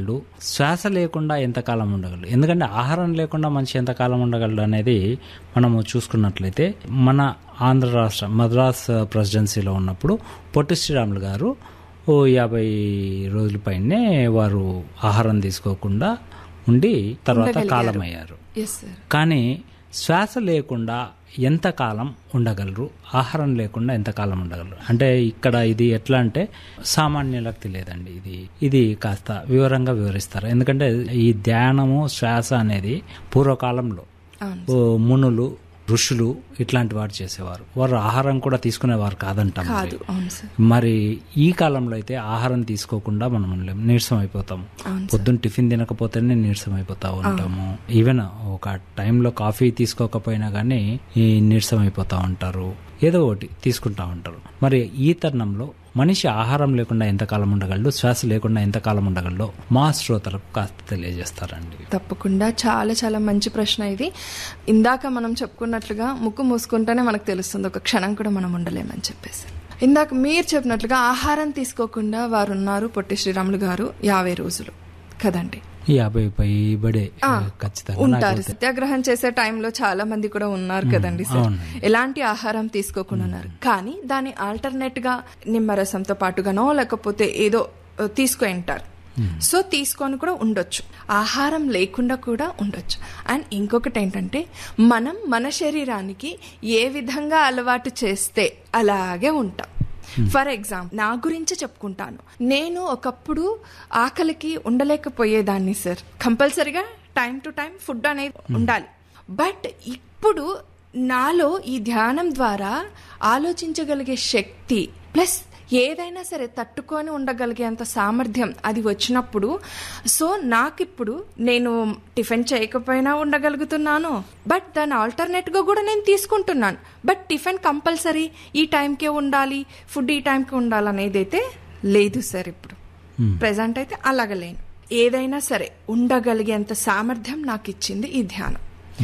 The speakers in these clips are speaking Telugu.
ఉండగలడు శ్వాస లేకుండా ఎంతకాలం ఉండగలడు ఎందుకంటే ఆహారం లేకుండా మనిషి ఎంతకాలం ఉండగలడు అనేది మనము చూసుకున్నట్లయితే మన ఆంధ్ర రాష్ట్ర మద్రాస్ ప్రెసిడెన్సీలో ఉన్నప్పుడు పొట్టి శ్రీరాములు గారు ఓ యాభై రోజుల పైనే వారు ఆహారం తీసుకోకుండా ఉండి తర్వాత కాలమయ్యారు ఎస్ సార్ కానీ శ్వాస లేకుండా ఎంతకాలం ఉండగలరు ఆహారం లేకుండా ఎంతకాలం ఉండగలరు అంటే ఇక్కడ ఇది ఎట్లా అంటే సామాన్యులకు తెలియదండి ఇది ఇది కాస్త వివరంగా వివరిస్తారు ఎందుకంటే ఈ ధ్యానము శ్వాస అనేది పూర్వకాలంలో అవును ఓ మునులు ఋషులు ఇట్లాంటి వారు చేసేవారు వారు ఆహారం కూడా తీసుకునేవారు కాదంటాం మరి. కాదు అవును సార్ మరి ఈ కాలంలో అయితే ఆహారం తీసుకోకుండా మనం ఉండలేం నీరసం అయిపోతాం అవును పొద్దున్న టిఫిన్ తినకపోతేనే నీరసం అయిపోతా ఉంటాము ఈవెన్ ఒక టైంలో కాఫీ తీసుకోకపోయినా కానీ ఈ నీరసం అయిపోతా ఉంటారు ఏదో ఒకటి తీసుకుంటా ఉంటారు మరి ఈ తరుణంలో మనిషి ఆహారం లేకుండా ఎంతకాలం ఉండగలడు శ్వాస లేకుండా ఎంతకాలం ఉండగలడో మా శ్రోతలకు కాస్త తెలియజేస్తారండి తప్పకుండా చాలా చాలా మంచి ప్రశ్న ఇది ఇందాక మనం చెప్పుకున్నట్లుగా ముక్కు మూసుకుంటేనే మనకు తెలుస్తుంది ఒక క్షణం కూడా మనం ఉండలేమని చెప్పేసి ఇందాక మీరు చెప్పినట్లుగా ఆహారం తీసుకోకుండా వారు ఉన్నారు పొట్టి శ్రీరాములు గారు యాభై రోజులు కదండి యాభై పైబడే ఖచ్చితంగా ఉంటారు సత్యాగ్రహం చేసే టైంలో చాలా మంది కూడా ఉన్నారు కదండి సార్ అవునండి. ఎలాంటి ఆహారం తీసుకోకుండా ఉన్నారు కానీ దాని ఆల్టర్నేట్ గా నిమ్మరసంతో పాటుగానో లేకపోతే ఏదో ఆ, తీసుకొని ఉంటారు సో తీసుకొని కూడా ఉండొచ్చు ఆహారం లేకుండా కూడా ఉండొచ్చు అండ్ ఇంకొకటి ఏంటంటే మనం మన శరీరానికి ఏ విధంగా అలవాటు చేస్తే అలాగే ఉంటాం ఫర్ ఎగ్జాంపుల్ నా గురించే చెప్పుకుంటాను నేను ఒకప్పుడు ఆకలికి ఉండలేకపోయేదాన్ని సార్ కంపల్సరిగా టైం టు టైం ఫుడ్ అనేది ఉండాలి బట్ ఇప్పుడు నాలో ఈ ధ్యానం ద్వారా ఆలోచించగలిగే శక్తి ప్లస్ ఏదైనా సరే తట్టుకొని ఉండగలిగేంత సామర్థ్యం అది వచ్చినప్పుడు సో నాకిప్పుడు నేను టిఫిన్ చేయకపోయినా ఉండగలుగుతున్నాను బట్ దాని ఆల్టర్నేట్గా కూడా నేను తీసుకుంటున్నాను బట్ టిఫిన్ కంపల్సరీ ఈ టైంకే ఉండాలి ఫుడ్ ఈ టైంకి ఉండాలి అనేది అయితే లేదు సార్ ఇప్పుడు ప్రెసెంట్ అయితే అలాగలేను ఏదైనా సరే ఉండగలిగేంత సామర్థ్యం నాకు ఇచ్చింది ఈ ధ్యానం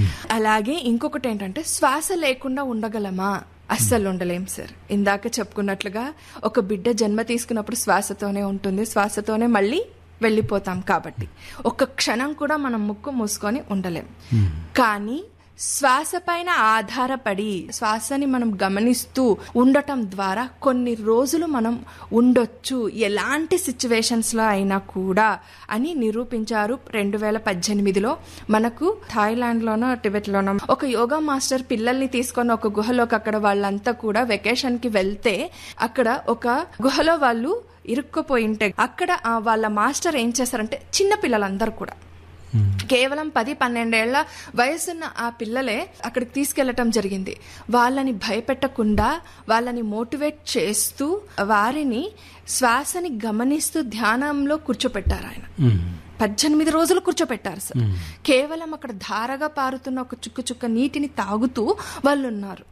అలాగే ఇంకొకటి ఏంటంటే శ్వాస లేకుండా ఉండగలమా అస్సలు ఉండలేం సార్ ఇందాక చెప్పుకున్నట్లుగా ఒక బిడ్డ జన్మ తీసుకున్నప్పుడు శ్వాసతోనే ఉంటుంది శ్వాసతోనే మళ్ళీ వెళ్ళిపోతాం కాబట్టి ఒక క్షణం కూడా మనం ముక్కు మూసుకొని ఉండలేం కానీ శ్వాస పైన ఆధారపడి శ్వాసని మనం గమనిస్తూ ఉండటం ద్వారా కొన్ని రోజులు మనం ఉండొచ్చు ఎలాంటి సిచ్యువేషన్స్ లో అయినా కూడా అని నిరూపించారు రెండు వేల పద్దెనిమిదిలో మనకు థాయిలాండ్ లోనో టిబెట్ లోనో ఒక యోగా మాస్టర్ పిల్లల్ని తీసుకొని ఒక గుహలోకి అక్కడ వాళ్ళంతా కూడా వెకేషన్ కి వెళ్తే అక్కడ ఒక గుహలో వాళ్ళు ఇరుక్కుపోయి ఉంటే అక్కడ ఆ వాళ్ళ మాస్టర్ ఏం చేశారంటే చిన్న పిల్లలందరూ కూడా కేవలం పది పన్నెండేళ్ల వయసున్న ఆ పిల్లలే అక్కడికి తీసుకెళ్లటం జరిగింది వాళ్ళని భయపెట్టకుండా వాళ్ళని మోటివేట్ చేస్తూ వారిని శ్వాసని గమనిస్తూ ధ్యానంలో కూర్చోపెట్టారు ఆయన పద్దెనిమిది రోజులు కూర్చోపెట్టారు సార్ కేవలం అక్కడ ధారగా పారుతున్న ఒక చుక్క చుక్క నీటిని తాగుతూ వాళ్ళు ఉన్నారు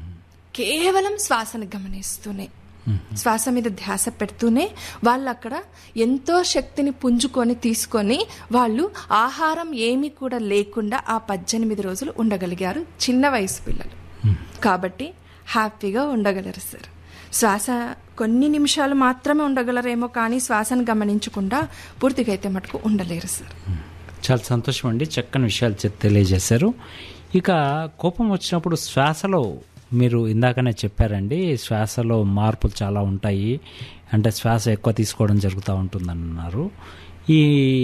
కేవలం శ్వాసని గమనిస్తూనే శ్వాస మీద ధ్యాస పెడుతూనే వాళ్ళు అక్కడ ఎంతో శక్తిని పుంజుకొని తీసుకొని వాళ్ళు ఆహారం ఏమీ కూడా లేకుండా ఆ పద్దెనిమిది రోజులు ఉండగలిగారు చిన్న వయసు పిల్లలు కాబట్టి హ్యాపీగా ఉండగలరు సార్ శ్వాస కొన్ని నిమిషాలు మాత్రమే ఉండగలరేమో కానీ శ్వాసను గమనించకుండా పూర్తిగా అయితే మటుకు ఉండలేరు సార్ చాలా సంతోషం అండి చక్కని విషయాలు చె- తెలియజేశారు ఇక కోపం వచ్చినప్పుడు శ్వాసలో మీరు ఇందాకనే చెప్పారండి శ్వాసలో మార్పులు చాలా ఉంటాయి అంటే శ్వాస ఎక్కువ తీసుకోవడం జరుగుతూ ఉంటుందన్నారు ఈ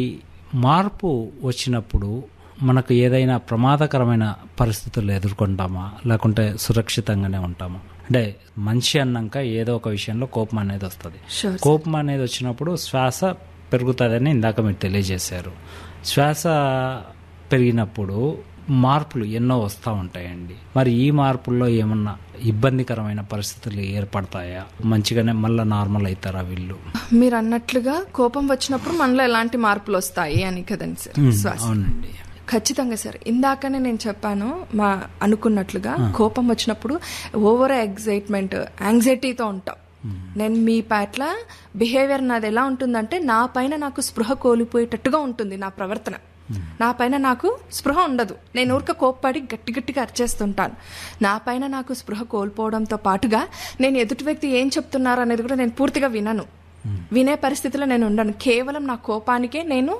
మార్పు వచ్చినప్పుడు మనకు ఏదైనా ప్రమాదకరమైన పరిస్థితులు ఎదుర్కొంటామా లేకుంటే సురక్షితంగానే ఉంటామా అంటే మనిషి అన్నాక ఏదో ఒక విషయంలో కోపం అనేది వస్తుంది Sure, కోపం అనేది వచ్చినప్పుడు శ్వాస పెరుగుతుందని ఇందాక మీరు తెలియజేశారు శ్వాస పెరిగినప్పుడు మార్పులు ఎన్నో వస్తూ ఉంటాయండి మరి ఈ మార్పుల్లో ఏమన్నా ఇబ్బందికరమైన పరిస్థితులు ఏర్పడతాయా మంచిగానే మళ్ళీ నార్మల్ అవుతారా వీళ్ళు మీరు అన్నట్లుగా కోపం వచ్చినప్పుడు మనలో ఎలాంటి మార్పులు వస్తాయి అని కదండి సార్ శ్వాస అవునండి ఖచ్చితంగా సార్ ఇందాకనే నేను చెప్పాను మా అనుకున్నట్లుగా కోపం వచ్చినప్పుడు ఓవర్ ఎగ్జైట్మెంట్ యాంగ్జైటీతో ఉంటాం నేను మీ పట్ల బిహేవియర్ నాది ఎలా ఉంటుందంటే నా పైన నాకు స్పృహ కోల్పోయేటట్టుగా ఉంటుంది నా ప్రవర్తన నా పైన నాకు స్పృహ ఉండదు నేను ఊరిక కోప్పడి గట్టి గట్టిగా అరిచేస్తుంటాను నా పైన నాకు స్పృహ కోల్పోవడంతో పాటుగా నేను ఎదుటి వ్యక్తి ఏం చెప్తున్నారు అనేది కూడా నేను పూర్తిగా వినను వినే పరిస్థితిలో నేను ఉండను కేవలం నా కోపానికే నేను